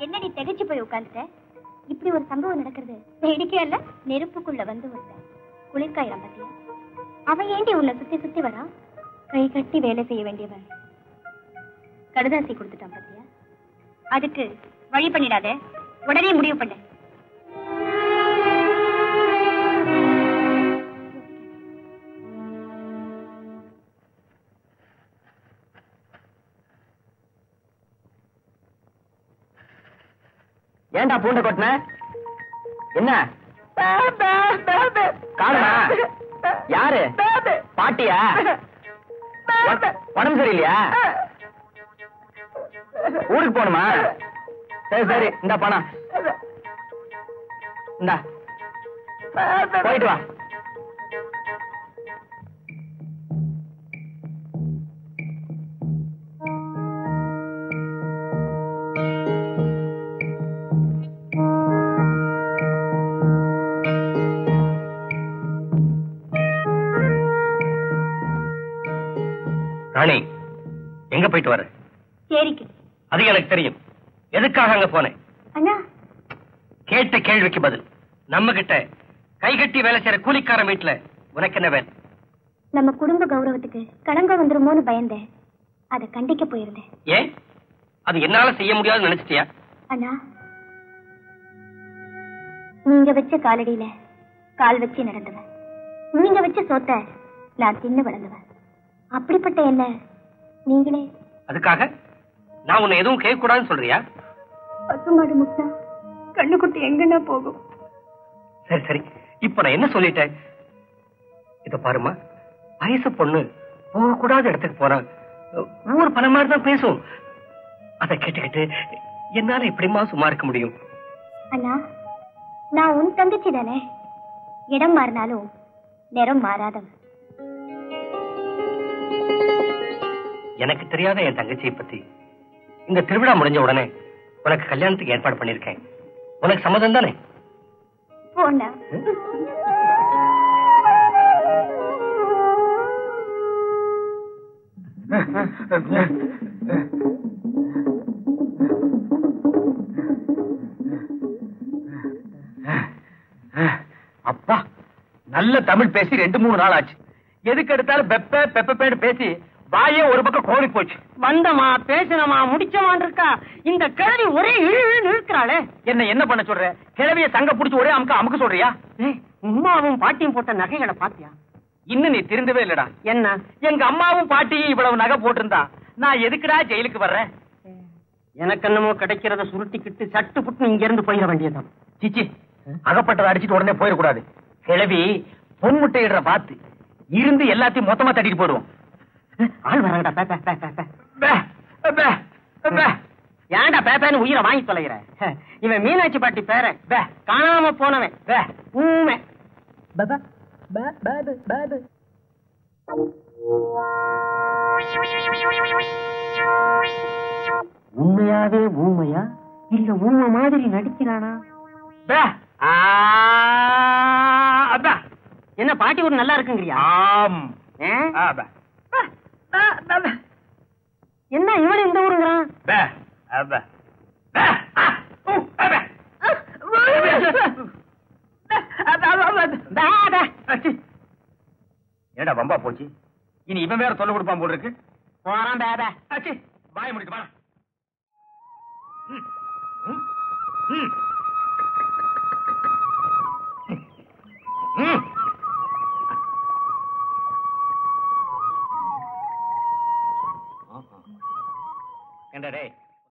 என்னடி திகைச்சு போய் உட்கார்ந்துட்ட இப்படி ஒரு சம்பவம் நடக்கிறது வேடிக்கையா இல்ல நெருப்புக்குள்ள வந்து ஒருத்தன் குளிர்காயிரம் பத்தியா அவன் ஏண்டி உன்னை சுத்தி சுத்தி வரான் கை கட்டி வேலை செய்ய வேண்டியவன் கடுதாசி கொடுத்துட்டான் பத்தியா அதுக்கு வழி பண்ணிடாத உடனே முடிவு பண்ண ஏன்டா பூண்டை கொட்டின என்ன காணுமா யாரு பாட்டியா உட- உடம்பு சரியில்லையா ஊருக்கு போகணுமா சரி சரி இந்த பணம் இந்தா போயிட்டு வா ராணி எங்க போயிட்டு வர சரிக்கு அது எனக்கு தெரியும் எதுக்காக அங்க போனேன் அண்ணா கேட்ட கேள்விக்கு பதில் நம்ம கிட்ட கை கட்டி வேலை செய்யற கூலிக்காரன் வீட்டுல உனக்கு என்ன வேலை நம்ம குடும்ப கௌரவத்துக்கு களங்கம் வந்துருமோன்னு பயந்தேன் அதை கண்டிக்க போயிருந்தேன் ஏன் அது என்னால செய்ய முடியாதுன்னு நினைச்சிட்டியா அண்ணா நீங்க வச்ச காலடியில கால் வச்சு நடந்தவன் நீங்க வச்ச சோத்த நான் தின்னு வளர்ந்தவன் அப்படிப்பட்ட என்ன நீங்களே அதுக்காக நான் உன்னை எதுவும் கேட்க கூடாதுன்னு சொல்றியா பசுமாடு முட்டா கண்ணுக்குட்டி எங்கன்னா போகும் சரி சரி இப்ப நான் என்ன சொல்லிட்டேன் இத பாருமா வயசு பொண்ணு போக கூடாத இடத்துக்கு போறா ஊர் பல மாதிரி தான் பேசும் அதை கேட்டுக்கிட்டு என்னால எப்படிமா சும்மா இருக்க முடியும் அண்ணா நான் உன் தங்கச்சி தானே இடம் மாறினாலும் நிறம் மாறாதவன் எனக்கு தெரியாத என் தங்கச்சியை பத்தி இந்த திருவிழா முடிஞ்ச உடனே உனக்கு கல்யாணத்துக்கு ஏற்பாடு பண்ணிருக்கேன் உனக்கு சம்மதம் தானே போண்ணா அப்பா நல்ல தமிழ் பேசி ரெண்டு மூணு நாள் ஆச்சு எதுக்கு எடுத்தாலும் பெப்ப பெப்பேன்னு பேசி வாயே ஒரு பக்கம் கோழி போச்சு வந்தமா பேசினமா முடிச்சமான் இருக்கா இந்த கிழவி ஒரே இழு இழுன்னு இழுக்கிறாளே என்ன என்ன பண்ண சொல்ற கிழவிய சங்க புடிச்சு ஒரே அமுக்க அமுக்க சொல்றியா ஏய், உம்மாவும் பாட்டியும் போட்ட நகைகளை பாத்தியா இன்னும் நீ திருந்தவே இல்லடா என்ன எங்க அம்மாவும் பாட்டியும் இவ்வளவு நகை போட்டிருந்தா நான் எதுக்குடா ஜெயிலுக்கு வர்றேன் எனக்கு என்னமோ கிடைக்கிறத சுருட்டிக்கிட்டு சட்டு புட்டு இங்க இருந்து போயிட வேண்டியதுதான் சிச்சி அகப்பட்டதை அடிச்சிட்டு உடனே போயிடக்கூடாது கிழவி பொன்முட்டை இடுற பார்த்து இருந்து எல்லாத்தையும் மொத்தமா தட்டிட்டு போயிடுவோம் ஆள் வராங்கடா பே, பே, பே, பே, பே. பே, பே, பே. ஏன்டா பேப்பேன்னு உயிரை வாங்கி தொலைகிற இவன் மீனாட்சி பாட்டி பேர பே, காணாம போனவன் பே, ஊமை உண்மையாவே ஊமையா இல்ல ஊமை மாதிரி நடிக்கிறானா பே. ஆ, அப்பா. என்ன பாட்டி ஒரு நல்லா இருக்குங்கிறியா ஆம் ஏ? ஆ, பே. பே, பே, பே, பே. என்ன இவன் இந்த ஊருங்கிறான் பே, ஆ, பே. பே, ஆ, ஊ, ஆ, பே. ஆ, ஊ, பே. பே, ஆ, பே, ஆ, பே. பே, பே. அச்சி. என்னடா வம்பா போச்சு இனி இவன் வேற தொல்லை கொடுப்பான் போல இருக்கு போறான் பே, பே. ஆச்சி வாய முடிச்சு வா ம், ம், ம். ம். ஆஹா. ஏண்டா டேய்